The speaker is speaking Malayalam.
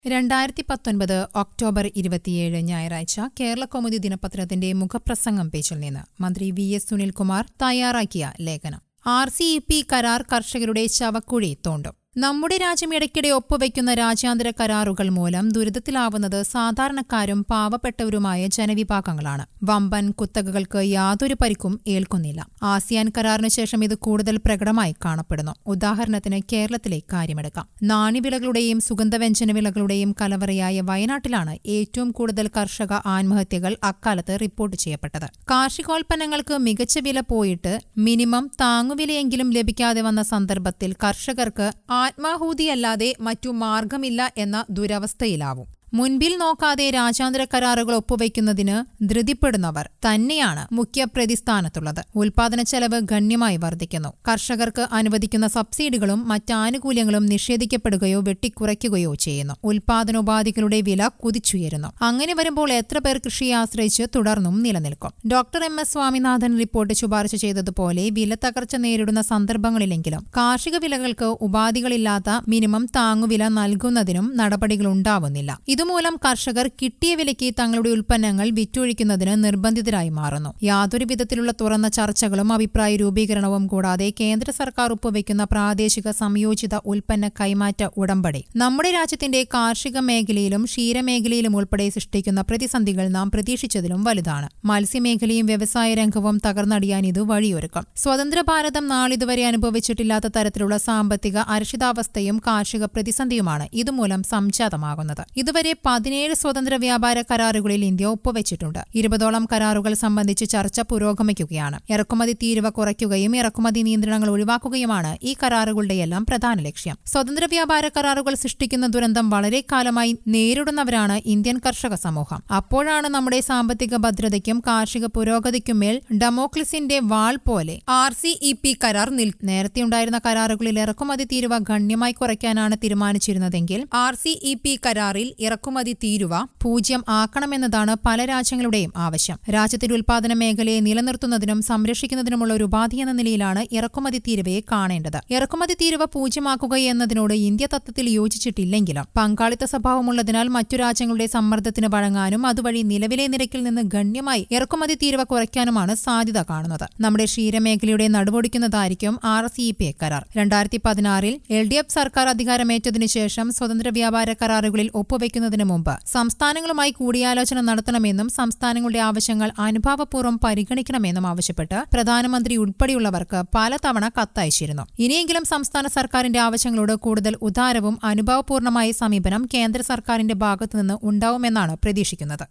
രണ്ടായിരത്തി പത്തൊൻപത് ഒക്ടോബർ ഇരുപത്തിയേഴ് ഞായറാഴ്ച കേരള കൗമുദി ദിനപത്രത്തിന്റെ മുഖപ്രസംഗം പേജിൽ നിന്ന് മന്ത്രി വി എസ് സുനിൽകുമാർ തയ്യാറാക്കിയ ലേഖനം ആർ സി ഇ പി കരാർ കർഷകരുടെ ശവക്കുഴി തോണ്ടും നമ്മുടെ രാജ്യം ഇടയ്ക്കിടെ ഒപ്പുവെക്കുന്ന രാജ്യാന്തര കരാറുകൾ മൂലം ദുരിതത്തിലാവുന്നത് സാധാരണക്കാരും പാവപ്പെട്ടവരുമായ ജനവിഭാഗങ്ങളാണ് വമ്പൻ കുത്തകകൾക്ക് യാതൊരു പരിക്കും ഏൽക്കുന്നില്ല ആസിയാൻ കരാറിന് ശേഷം ഇത് കൂടുതൽ പ്രകടമായി കാണപ്പെടുന്നു ഉദാഹരണത്തിന് കേരളത്തിലെ കാര്യമെടുക്കാം നാണ്യവിളകളുടെയും സുഗന്ധവ്യഞ്ജന വിളകളുടെയും കലവറയായ വയനാട്ടിലാണ് ഏറ്റവും കൂടുതൽ കർഷക ആത്മഹത്യകൾ അക്കാലത്ത് റിപ്പോർട്ട് ചെയ്യപ്പെട്ടത് കാർഷികോൽപ്പന്നങ്ങൾക്ക് മികച്ച വില പോയിട്ട് മിനിമം താങ്ങുവിലയെങ്കിലും ലഭിക്കാതെ വന്ന സന്ദർഭത്തിൽ കർഷകർക്ക് ആത്മാഹൂതിയല്ലാതെ മറ്റു മാർഗമില്ല എന്ന ദുരവസ്ഥയിലാവും മുൻപിൽ നോക്കാതെ രാജ്യാന്തര കരാറുകൾ ഒപ്പുവയ്ക്കുന്നതിന് ധൃതിപ്പെടുന്നവർ തന്നെയാണ് മുഖ്യ പ്രതിസ്ഥാനത്തുള്ളത് ഉൽപാദന ചെലവ് ഗണ്യമായി വർദ്ധിക്കുന്നു കർഷകർക്ക് അനുവദിക്കുന്ന സബ്സിഡികളും മറ്റ് ആനുകൂല്യങ്ങളും നിഷേധിക്കപ്പെടുകയോ വെട്ടിക്കുറയ്ക്കുകയോ ചെയ്യുന്നു ഉൽപാദനോപാധികളുടെ വില കുതിച്ചുയരുന്നു അങ്ങനെ വരുമ്പോൾ എത്ര പേർ കൃഷിയെ ആശ്രയിച്ച് തുടർന്നും നിലനിൽക്കും doctor M S Swaminathan report ശുപാർശ ചെയ്തതുപോലെ വില തകർച്ച നേരിടുന്ന സന്ദർഭങ്ങളിലെങ്കിലും കാർഷിക വിലകൾക്ക് ഉപാധികളില്ലാത്ത മിനിമം താങ്ങുവില നൽകുന്നതിനും നടപടികളുണ്ടാവുന്നില്ല ഇതുമൂലം കർഷകർ കിട്ടിയ വിലയ്ക്ക് തങ്ങളുടെ ഉൽപ്പന്നങ്ങൾ വിറ്റൊഴിക്കുന്നതിന് നിർബന്ധിതരായി മാറുന്നു യാതൊരു വിധത്തിലുള്ള തുറന്ന ചർച്ചകളും അഭിപ്രായ രൂപീകരണവും കൂടാതെ കേന്ദ്ര സർക്കാർ ഒപ്പുവെക്കുന്ന പ്രാദേശിക സംയോജിത ഉൽപ്പന്ന കൈമാറ്റ ഉടമ്പടി നമ്മുടെ രാജ്യത്തിന്റെ കാർഷിക മേഖലയിലും ക്ഷീരമേഖലയിലും ഉൾപ്പെടെ സൃഷ്ടിക്കുന്ന പ്രതിസന്ധികൾ നാം പ്രതീക്ഷിച്ചതിലും വലുതാണ് മത്സ്യമേഖലയും വ്യവസായ രംഗവും തകർന്നടിയാൻ ഇത് വഴിയൊരുക്കും സ്വതന്ത്ര ഭാരതം നാളിതുവരെ അനുഭവിച്ചിട്ടില്ലാത്ത തരത്തിലുള്ള സാമ്പത്തിക അരക്ഷിതാവസ്ഥയും കാർഷിക പ്രതിസന്ധിയുമാണ് ഇതുമൂലം സംജാതമാകുന്നത് ഇതുവരെ പതിനേഴ് സ്വതന്ത്ര വ്യാപാര കരാറുകളിൽ ഇന്ത്യ ഒപ്പുവെച്ചിട്ടുണ്ട് ഇരുപതോളം കരാറുകൾ സംബന്ധിച്ച് ചർച്ച പുരോഗമിക്കുകയാണ് ഇറക്കുമതി തീരുവ കുറയ്ക്കുകയും ഇറക്കുമതി നിയന്ത്രണങ്ങൾ ഒഴിവാക്കുകയുമാണ് ഈ കരാറുകളുടെയെല്ലാം പ്രധാന ലക്ഷ്യം സ്വതന്ത്ര വ്യാപാര കരാറുകൾ സൃഷ്ടിക്കുന്ന ദുരന്തം വളരെ കാലമായി നേരിടുന്നവരാണ് ഇന്ത്യൻ കർഷക സമൂഹം അപ്പോഴാണ് നമ്മുടെ സാമ്പത്തിക ഭദ്രതയ്ക്കും കാർഷിക പുരോഗതിക്കുമേൽ ഡമോക്ലിസിന്റെ വാൾ പോലെ ആർ സി ഇ പി കരാർ നിൽ നേരത്തെയുണ്ടായിരുന്ന കരാറുകളിൽ ഇറക്കുമതി തീരുവ ഗണ്യമായി കുറയ്ക്കാനാണ് തീരുമാനിച്ചിരുന്നതെങ്കിൽ ആർ സി ഇ പി കരാറിൽ ഇറക്കുമതി തീരുവ പൂജ്യം ആക്കണമെന്നതാണ് പല രാജ്യങ്ങളുടെയും ആവശ്യം രാജ്യത്തിന്റെ ഉൽപാദന മേഖലയെ നിലനിർത്തുന്നതിനും സംരക്ഷിക്കുന്നതിനുമുള്ള ഒരു ഉപാധി എന്ന നിലയിലാണ് ഇറക്കുമതി തീരുവയെ കാണേണ്ടത് ഇറക്കുമതി തീരുവ പൂജ്യമാക്കുക എന്നതിനോട് ഇന്ത്യ തത്വത്തിൽ യോജിച്ചിട്ടില്ലെങ്കിലും പങ്കാളിത്ത സ്വഭാവമുള്ളതിനാൽ മറ്റു രാജ്യങ്ങളുടെ സമ്മർദ്ദത്തിന് വഴങ്ങാനും അതുവഴി നിലവിലെ നിരക്കിൽ നിന്ന് ഗണ്യമായി ഇറക്കുമതി തീരുവ കുറയ്ക്കാനുമാണ് സാധ്യത കാണുന്നത് നമ്മുടെ ക്ഷീരമേഖലയുടെ നടുവൊടിക്കുന്നതായിരിക്കും ആർ സി ഇ പി കരാർ രണ്ടായിരത്തി പതിനാറിൽ എൽ ഡി എഫ് സർക്കാർ അധികാരമേറ്റതിനു ശേഷം സ്വതന്ത്ര വ്യാപാര കരാറുകളിൽ ഒപ്പുവെക്കുന്നതിന് മുമ്പ് സംസ്ഥാനങ്ങളുമായി കൂടിയാലോചന നടത്തണമെന്നും സംസ്ഥാനങ്ങളുടെ ആവശ്യങ്ങൾ അനുഭാവപൂർവ്വം പരിഗണിക്കണമെന്നും ആവശ്യപ്പെട്ട് പ്രധാനമന്ത്രി ഉൾപ്പെടെയുള്ളവർക്ക് പലതവണ കത്തയച്ചിരുന്നു ഇനിയെങ്കിലും സംസ്ഥാന സർക്കാരിന്റെ ആവശ്യങ്ങളോട് കൂടുതൽ ഉദാരവും അനുഭാവപൂർണമായ സമീപനം കേന്ദ്ര സർക്കാരിന്റെ ഭാഗത്തുനിന്ന് ഉണ്ടാവുമെന്നാണ് പ്രതീക്ഷിക്കുന്നത്